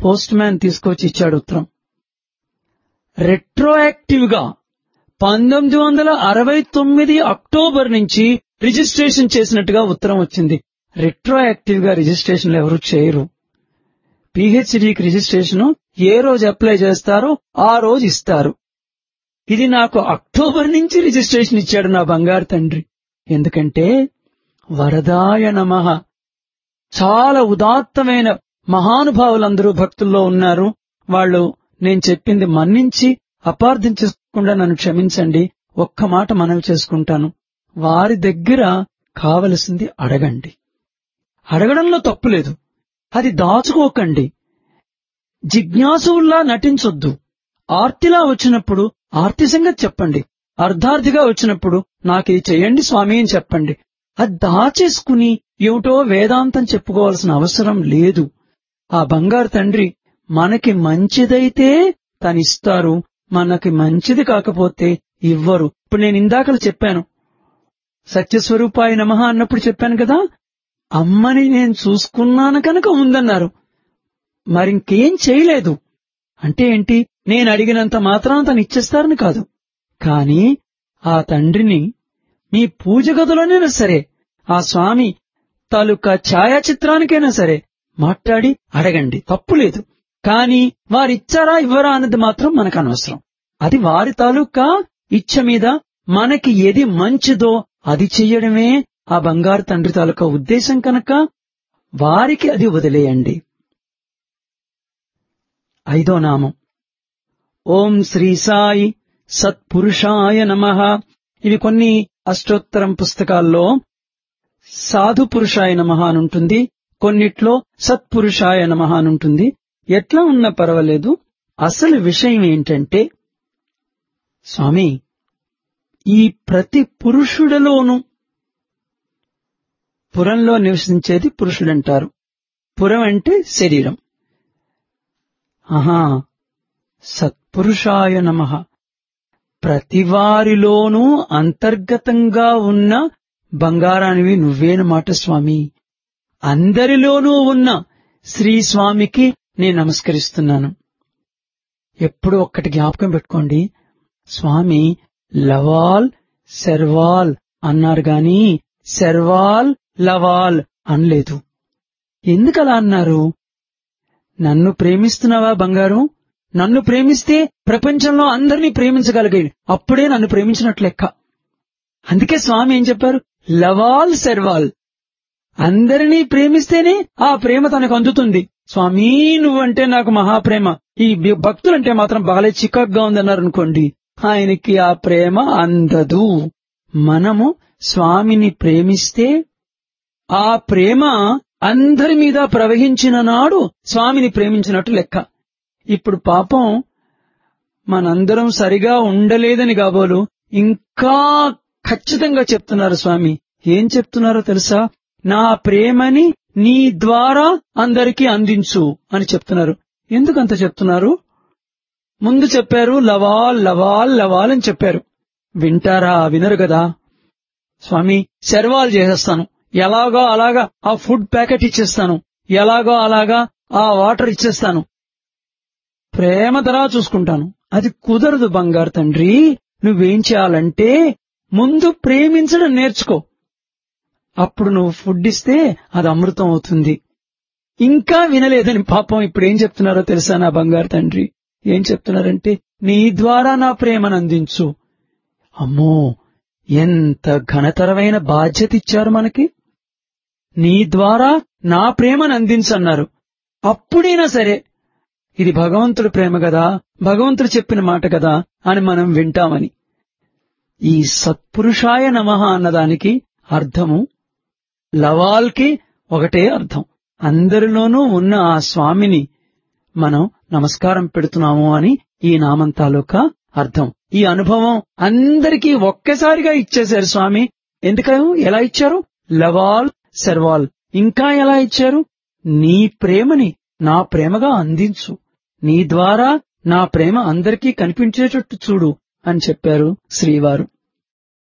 post man తీసుకొచ్చి ఇచ్చాడు ఉత్తరం రెట్రోయాక్టివ్ గా పంతొమ్మిది వందల అరవై తొమ్మిది అక్టోబర్ నుంచి రిజిస్ట్రేషన్ చేసినట్టుగా ఉత్తరం వచ్చింది రెట్రోయాక్టివ్ గా రిజిస్ట్రేషన్లు ఎవరు చేయరు పిహెచ్డికి రిజిస్ట్రేషన్ ఏ రోజు అప్లై చేస్తారో ఆ రోజు ఇస్తారు ఇది నాకు అక్టోబర్ నుంచి రిజిస్ట్రేషన్ ఇచ్చాడు నా బంగారు తండ్రి ఎందుకంటే వరదాయ నమః చాలా ఉదాత్తమైన మహానుభావులందరూ భక్తుల్లో ఉన్నారు వాళ్ళు నేను చెప్పింది మన్నించి అపార్థం చేసుకోకుండా నన్ను క్షమించండి ఒక్క మాట మనవి చేసుకుంటాను వారి దగ్గర కావలసింది అడగండి అడగడంలో తప్పులేదు అది దాచుకోకండి జిజ్ఞాసువుల్లా నటించొద్దు ఆర్తిలా వచ్చినప్పుడు ఆర్తి సంగతి చెప్పండి అర్ధార్థిగా వచ్చినప్పుడు నాకు ఇది చెయ్యండి స్వామి అని చెప్పండి అది దాచేసుకుని ఏమిటో వేదాంతం చెప్పుకోవాల్సిన అవసరం లేదు ఆ బంగారు తండ్రి మనకి మంచిదైతే తనిస్తారు మనకి మంచిది కాకపోతే ఇవ్వరు ఇప్పుడు నేను ఇందాకలు చెప్పాను సత్యస్వరూపాయ నమః అన్నప్పుడు చెప్పాను కదా అమ్మని నేను చూసుకున్నాను కనుక ఉందన్నారు మరింకేం చేయలేదు అంటే ఏంటి నేను అడిగినంత మాత్రాన తను ఇచ్చేస్తారని కాదు కాని ఆ తండ్రిని మీ పూజ గదిలోనైనా సరే ఆ స్వామి తాలూకా ఛాయాచిత్రానికైనా సరే మాట్లాడి అడగండి తప్పు లేదు కాని వారిచ్చారా ఇవ్వరా అన్నది మాత్రం మనకు అనవసరం అది వారి తాలూకా ఇచ్చ మీద మనకి ఏది మంచిదో అది చెయ్యడమే ఆ బంగారు తండ్రి తాలూకా ఉద్దేశం కనుక వారికి అది వదిలేయండి ఐదో నామం ఓం శ్రీ సాయి సత్పురుషాయ నమ ఇవి కొన్ని అష్టోత్తరం పుస్తకాల్లో సాధు పురుషాయ నమ అని ఉంటుంది కొన్నిట్లో సత్పురుషాయ నమ అని ఉంటుంది ఎట్లా ఉన్నా పర్వాలేదు అసలు విషయం ఏంటంటే స్వామి ఈ ప్రతి పురుషుడిలోనూ పురంలో నివసించేది పురుషుడంటారు పురం అంటే శరీరం ఆహా సత్పురుషాయ నమ ప్రతివారిలోనూ అంతర్గతంగా ఉన్న బంగారానివి నువ్వేనమాట స్వామి అందరిలోనూ ఉన్న శ్రీ స్వామికి నేను నమస్కరిస్తున్నాను ఎప్పుడు ఒక్కటి జ్ఞాపకం పెట్టుకోండి స్వామి లవాల్ శర్వాల్ అన్నారు గాని శర్వాల్ లవాల్ అనలేదు ఎందుకలా అన్నారు నన్ను ప్రేమిస్తున్నావా బంగారం నన్ను ప్రేమిస్తే ప్రపంచంలో అందరినీ ప్రేమించగలిగాడు అప్పుడే నన్ను ప్రేమించినట్లు లెక్క అందుకే స్వామి ఏం చెప్పారు లవాల్ శర్వాల్ అందరినీ ప్రేమిస్తేనే ఆ ప్రేమ తనకు అందుతుంది స్వామి నువ్వంటే నాకు మహాప్రేమ ఈ భక్తులంటే మాత్రం బాగా చికాగ్గా ఉందన్నారు అనుకోండి ఆయనకి ఆ ప్రేమ అందదు మనము స్వామిని ప్రేమిస్తే ఆ ప్రేమ అందరి మీద ప్రవహించిన నాడు స్వామిని ప్రేమించినట్టు లెక్క ఇప్పుడు పాపం మనందరం సరిగా ఉండలేదని కాబోలు ఇంకా ఖచ్చితంగా చెప్తున్నారు స్వామి ఏం చెప్తున్నారో తెలుసా నా ప్రేమని నీ ద్వారా అందరికీ అందించు అని చెప్తున్నారు ఎందుకంత చెప్తున్నారు ముందు చెప్పారు లవాల్ లవాల్ లవాల్ అని చెప్పారు వింటారా వినరు కదా స్వామి శర్వాలు చేసేస్తాను ఎలాగో అలాగా ఆ ఫుడ్ ప్యాకెట్ ఇచ్చేస్తాను ఎలాగో అలాగా ఆ వాటర్ ఇచ్చేస్తాను ప్రేమ తరా చూసుకుంటాను అది కుదరదు బంగారు తండ్రి నువ్వేం చేయాలంటే ముందు ప్రేమించడం నేర్చుకో అప్పుడు నువ్వు ఫుడ్ ఇస్తే అది అమృతం అవుతుంది ఇంకా వినలేదని పాపం ఇప్పుడు ఏం చెప్తున్నారో తెలుసా నా బంగారు తండ్రి ఏం చెప్తున్నారంటే నీ ద్వారా నా ప్రేమను అందించు అమ్మో ఎంత ఘనతరమైన బాధ్యత ఇచ్చారు మనకి నీ ద్వారా నా ప్రేమను అందించన్నారు అప్పుడైనా సరే ఇది భగవంతుడి ప్రేమ కదా భగవంతుడు చెప్పిన మాట కదా అని మనం వింటామని ఈ సత్పురుషాయ నమః అన్నదానికి అర్థము లవాల్కి ఒకటే అర్థం అందరిలోనూ ఉన్న ఆ స్వామిని మనం నమస్కారం పెడుతున్నాము అని ఈ నామం తాలూకా అర్థం ఈ అనుభవం అందరికీ ఒక్కసారిగా ఇచ్చేశారు స్వామి ఎందుకను ఎలా ఇచ్చారు లవాల్ సర్వాల్ ఇంకా ఎలా ఇచ్చారు నీ ప్రేమని నా ప్రేమగా అందించు నీ ద్వారా నా ప్రేమ అందరికీ కనిపించేటట్టు చూడు అని చెప్పారు శ్రీవారు